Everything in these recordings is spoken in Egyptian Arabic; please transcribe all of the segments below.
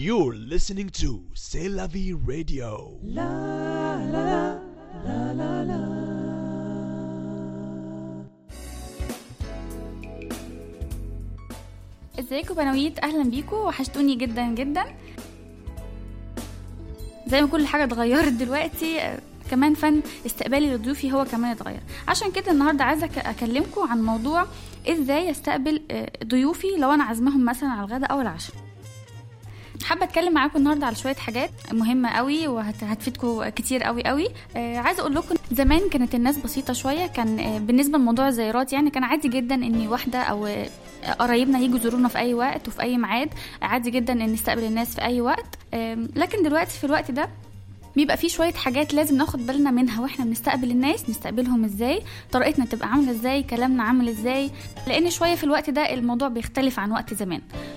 You're listening to C'est la vie radio. ازيكم بنويت اهلا بيكم وحشتوني جدا جدا زي ما كل حاجه اتغيرت دلوقتي آه، كمان فن استقبالي لضيوفي هو كمان اتغير عشان كده النهارده عايزه أك- اكلمكم عن موضوع ازاي استقبل آه، ضيوفي لو انا عازمهم مثلا على الغداء او العشاء حابه اتكلم معاكم النهارده على شويه حاجات مهمه قوي وهتفيدكم كتير قوي قوي آه عايزه اقول لكم زمان كانت الناس بسيطه شويه كان آه بالنسبه لموضوع الزيارات يعني كان عادي جدا ان واحده او آه، قرايبنا يجوا يزورونا في اي وقت وفي اي ميعاد عادي جدا ان نستقبل الناس في اي وقت آم، لكن دلوقتي في الوقت ده بيبقى في شويه حاجات لازم ناخد بالنا منها واحنا بنستقبل الناس نستقبلهم ازاي طريقتنا تبقى عامله ازاي كلامنا عامل ازاي لان شويه في الوقت ده الموضوع بيختلف عن وقت زمان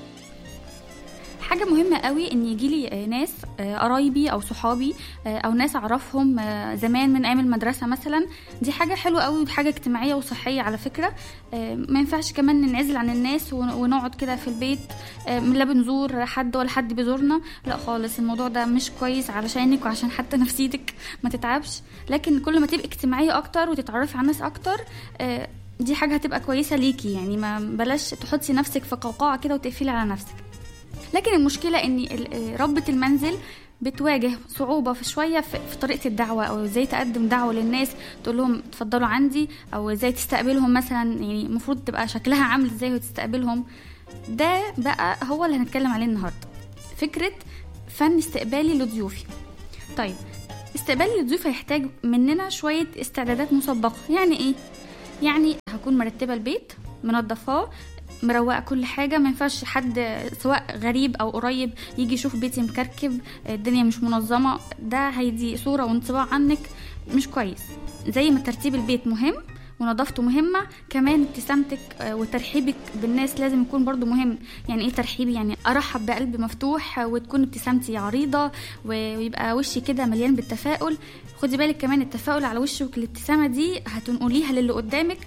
حاجة مهمة قوي ان يجي لي ناس آه، قرايبي او صحابي آه، او ناس اعرفهم آه، زمان من ايام المدرسة مثلا دي حاجة حلوة قوي وحاجة اجتماعية وصحية على فكرة آه، ما ينفعش كمان ننعزل عن الناس ون- ونقعد كده في البيت آه، لا بنزور حد ولا حد بيزورنا لا خالص الموضوع ده مش كويس علشانك وعشان حتى نفسيتك ما تتعبش لكن كل ما تبقي اجتماعية اكتر وتتعرفي على الناس اكتر آه، دي حاجة هتبقى كويسة ليكي يعني ما بلاش تحطي نفسك في قوقعة كده وتقفلي على نفسك لكن المشكله ان ال- ربة المنزل بتواجه صعوبة في شوية في في طريقة الدعوة أو ازاي تقدم دعوة للناس تقول لهم اتفضلوا عندي أو ازاي تستقبلهم مثلا يعني المفروض تبقى شكلها عامل ازاي وتستقبلهم ده بقى هو اللي هنتكلم عليه النهاردة فكرة فن استقبالي لضيوفي طيب استقبالي للضيوف هيحتاج مننا شوية استعدادات مسبقة يعني ايه؟ يعني هكون مرتبة البيت منظفاه مروقه كل حاجه ما ينفعش حد سواء غريب او قريب يجي يشوف بيتي مكركب الدنيا مش منظمه ده هيدي صوره وانطباع عنك مش كويس زي ما ترتيب البيت مهم ونظافته مهمة كمان ابتسامتك آه، وترحيبك بالناس لازم يكون برضو مهم يعني ايه ترحيبي يعني ارحب بقلب مفتوح آه، وتكون ابتسامتي عريضة ويبقى وشي كده مليان بالتفاؤل خدي بالك كمان التفاؤل على وشك الابتسامة دي هتنقليها للي قدامك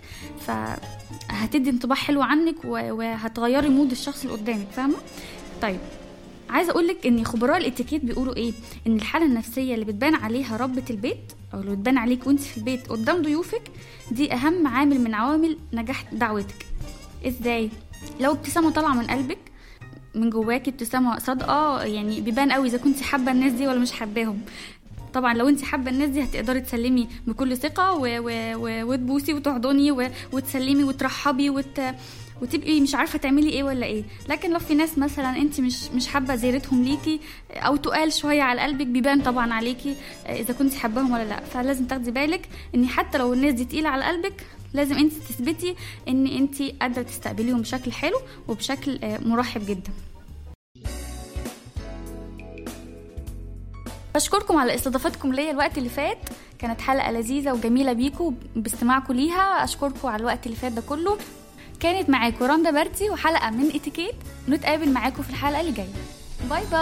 فهتدي انطباع حلو عنك و- وهتغيري مود الشخص اللي قدامك فاهمة طيب عايزه اقول لك ان خبراء الاتيكيت بيقولوا ايه ان الحاله النفسيه اللي بتبان عليها ربة البيت او اللي بتبان عليك وانت في البيت قدام ضيوفك دي اهم عامل من عوامل نجاح دعوتك ازاي لو ابتسامه طالعه من قلبك من جواكي ابتسامه صادقه يعني بيبان قوي اذا كنت حابه الناس دي ولا مش حباهم طبعا لو انت حابه الناس دي هتقدري تسلمي بكل ثقه و... و... و... وتبوسي وتحضني و... وتسلمي وترحبي وت... وتبقي مش عارفه تعملي ايه ولا ايه لكن لو في ناس مثلا انت مش مش حابه زيارتهم ليكي او تقال شويه على قلبك بيبان طبعا عليكي اذا كنت حباهم ولا لا فلازم تاخدي بالك ان حتى لو الناس دي تقيله على قلبك لازم انت تثبتي ان انت قادره تستقبليهم بشكل حلو وبشكل آه، مرحب جدا بشكركم على استضافتكم ليا الوقت اللي فات كانت حلقة لذيذة وجميلة بيكم باستماعكم ليها أشكركم على الوقت اللي فات ده كله كانت معاكم رندا برتي وحلقة من اتيكيت نتقابل معاكم في الحلقة اللي جاية باي باي